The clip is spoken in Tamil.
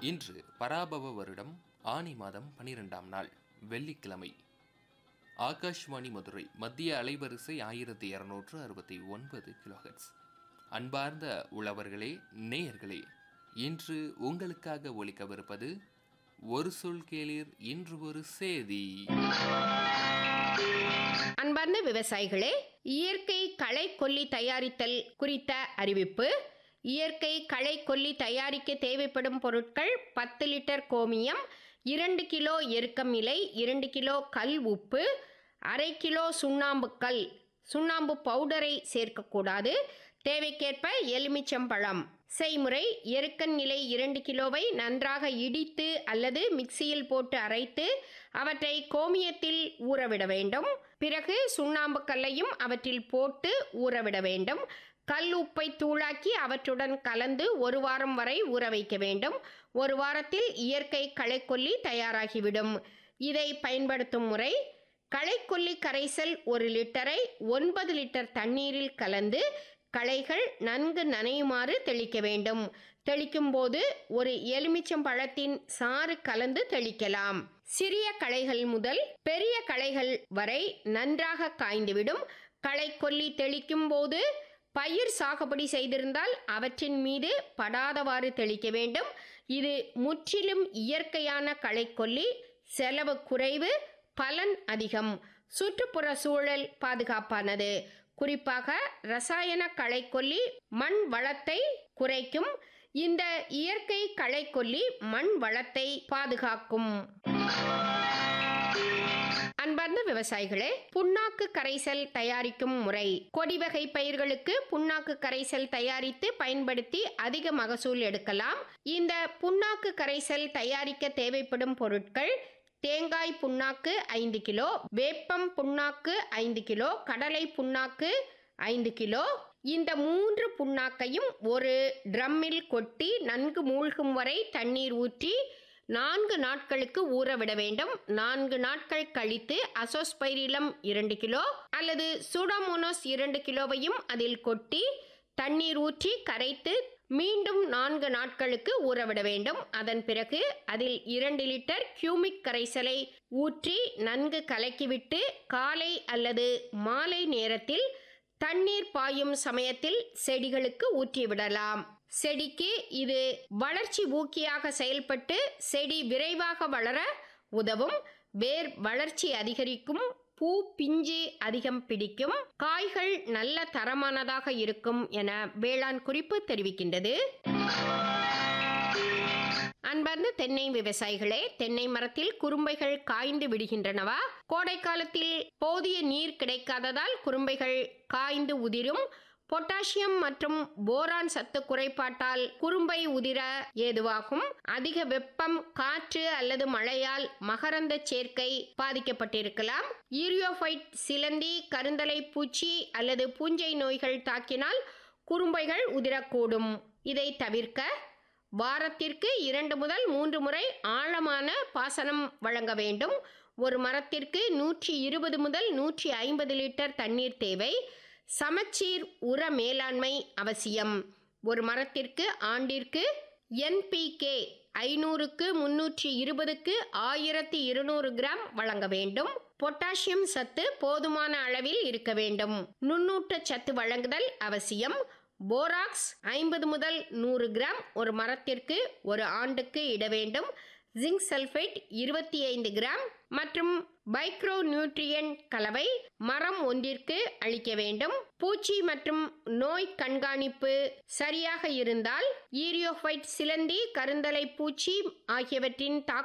இன்று பராபவ வருடம் ஆனி மாதம் பனிரெண்டாம் நாள் வெள்ளிக்கிழமை ஆகாஷ்வாணி மதுரை மத்திய அலைவரிசை ஆயிரத்தி இருநூற்று அறுபத்தி ஒன்பது கிலோஹெட்ஸ் அன்பார்ந்த உழவர்களே நேயர்களே இன்று உங்களுக்காக ஒலிக்கவிருப்பது ஒரு சொல் கேளீர் இன்று ஒரு சேதி அன்பார்ந்த விவசாயிகளே இயற்கை களை கொல்லி தயாரித்தல் குறித்த அறிவிப்பு இயற்கை களை கொல்லி தயாரிக்க தேவைப்படும் பொருட்கள் பத்து லிட்டர் கோமியம் இரண்டு கிலோ எருக்கம் இலை இரண்டு கிலோ கல் உப்பு அரை கிலோ சுண்ணாம்பு கல் சுண்ணாம்பு பவுடரை சேர்க்கக்கூடாது தேவைக்கேற்ப எலுமிச்சம்பழம் செய்முறை எருக்கன் நிலை இரண்டு கிலோவை நன்றாக இடித்து அல்லது மிக்சியில் போட்டு அரைத்து அவற்றை கோமியத்தில் ஊறவிட வேண்டும் பிறகு சுண்ணாம்பு கல்லையும் அவற்றில் போட்டு ஊறவிட வேண்டும் கல் உப்பை தூளாக்கி அவற்றுடன் கலந்து ஒரு வாரம் வரை ஊற வைக்க வேண்டும் ஒரு வாரத்தில் இயற்கை களைக்கொல்லி தயாராகிவிடும் இதை பயன்படுத்தும் முறை களைக்கொல்லி கரைசல் ஒரு லிட்டரை ஒன்பது லிட்டர் தண்ணீரில் கலந்து களைகள் நன்கு நனையுமாறு தெளிக்க வேண்டும் தெளிக்கும் போது ஒரு எலுமிச்சம் பழத்தின் சாறு கலந்து தெளிக்கலாம் சிறிய களைகள் முதல் பெரிய களைகள் வரை நன்றாக காய்ந்துவிடும் களை கொல்லி தெளிக்கும் போது பயிர் சாகுபடி செய்திருந்தால் அவற்றின் மீது படாதவாறு தெளிக்க வேண்டும் இது முற்றிலும் இயற்கையான களைக்கொல்லி செலவு குறைவு பலன் அதிகம் சுற்றுப்புற சூழல் பாதுகாப்பானது குறிப்பாக ரசாயன களைக்கொல்லி மண் வளத்தை குறைக்கும் இந்த இயற்கை களைக்கொல்லி மண் வளத்தை பாதுகாக்கும் அன்பார்ந்த விவசாயிகளே புண்ணாக்கு கரைசல் தயாரிக்கும் முறை கொடி வகை பயிர்களுக்கு புண்ணாக்கு கரைசல் தயாரித்து பயன்படுத்தி அதிக மகசூல் எடுக்கலாம் இந்த புண்ணாக்கு கரைசல் தயாரிக்க தேவைப்படும் பொருட்கள் தேங்காய் புண்ணாக்கு ஐந்து கிலோ வேப்பம் புண்ணாக்கு ஐந்து கிலோ கடலை புண்ணாக்கு ஐந்து கிலோ இந்த மூன்று புண்ணாக்கையும் ஒரு ட்ரம்மில் கொட்டி நன்கு மூழ்கும் வரை தண்ணீர் ஊற்றி நான்கு நாட்களுக்கு ஊற விட வேண்டும் நான்கு நாட்கள் கழித்து அசோஸ்பைரிலம் இரண்டு கிலோ அல்லது சூடாமோனோஸ் இரண்டு கிலோவையும் அதில் கொட்டி தண்ணீர் ஊற்றி கரைத்து மீண்டும் நான்கு நாட்களுக்கு ஊறவிட வேண்டும் அதன் பிறகு அதில் இரண்டு லிட்டர் கியூமிக் கரைசலை ஊற்றி நன்கு கலக்கிவிட்டு காலை அல்லது மாலை நேரத்தில் தண்ணீர் பாயும் சமயத்தில் செடிகளுக்கு ஊற்றிவிடலாம் செடிக்கு இது வளர்ச்சி ஊக்கியாக செயல்பட்டு செடி விரைவாக வளர உதவும் வேர் வளர்ச்சி அதிகரிக்கும் பூ பிஞ்சு அதிகம் பிடிக்கும் காய்கள் நல்ல தரமானதாக இருக்கும் என வேளாண் குறிப்பு தெரிவிக்கின்றது அன்பார்ந்த தென்னை விவசாயிகளே தென்னை மரத்தில் குறும்பைகள் காய்ந்து விடுகின்றனவா கோடை காலத்தில் போதிய நீர் கிடைக்காததால் குறும்பைகள் காய்ந்து உதிரும் பொட்டாசியம் மற்றும் போரான் சத்து குறைபாட்டால் குறும்பை உதிர ஏதுவாகும் அதிக வெப்பம் காற்று அல்லது மழையால் மகரந்த சேர்க்கை பாதிக்கப்பட்டிருக்கலாம் ஈரியோஃபைட் சிலந்தி கருந்தலை பூச்சி அல்லது பூஞ்சை நோய்கள் தாக்கினால் குறும்பைகள் உதிரக்கூடும் இதை தவிர்க்க வாரத்திற்கு இரண்டு முதல் மூன்று முறை ஆழமான பாசனம் வழங்க வேண்டும் ஒரு மரத்திற்கு நூற்றி இருபது முதல் நூற்றி ஐம்பது லிட்டர் தண்ணீர் தேவை சமச்சீர் உர மேலாண்மை அவசியம் ஒரு மரத்திற்கு ஆண்டிற்கு என்பிகே ஐநூறுக்கு முன்னூற்றி இருபதுக்கு ஆயிரத்தி இருநூறு கிராம் வழங்க வேண்டும் பொட்டாசியம் சத்து போதுமான அளவில் இருக்க வேண்டும் நுண்ணூட்ட சத்து வழங்குதல் அவசியம் போராக்ஸ் ஐம்பது முதல் நூறு கிராம் ஒரு மரத்திற்கு ஒரு ஆண்டுக்கு இட வேண்டும் ஜிங்க் சல்ஃபைட் இருபத்தி ஐந்து கிராம் மற்றும் மைக்ரோ நியூட்ரியன் கலவை மரம் ஒன்றிற்கு அளிக்க வேண்டும் பூச்சி மற்றும் நோய் கண்காணிப்பு சரியாக இருந்தால் ஈரியோஃபைட் சிலந்தி கருந்தலை பூச்சி ஆகியவற்றின் தாக்கு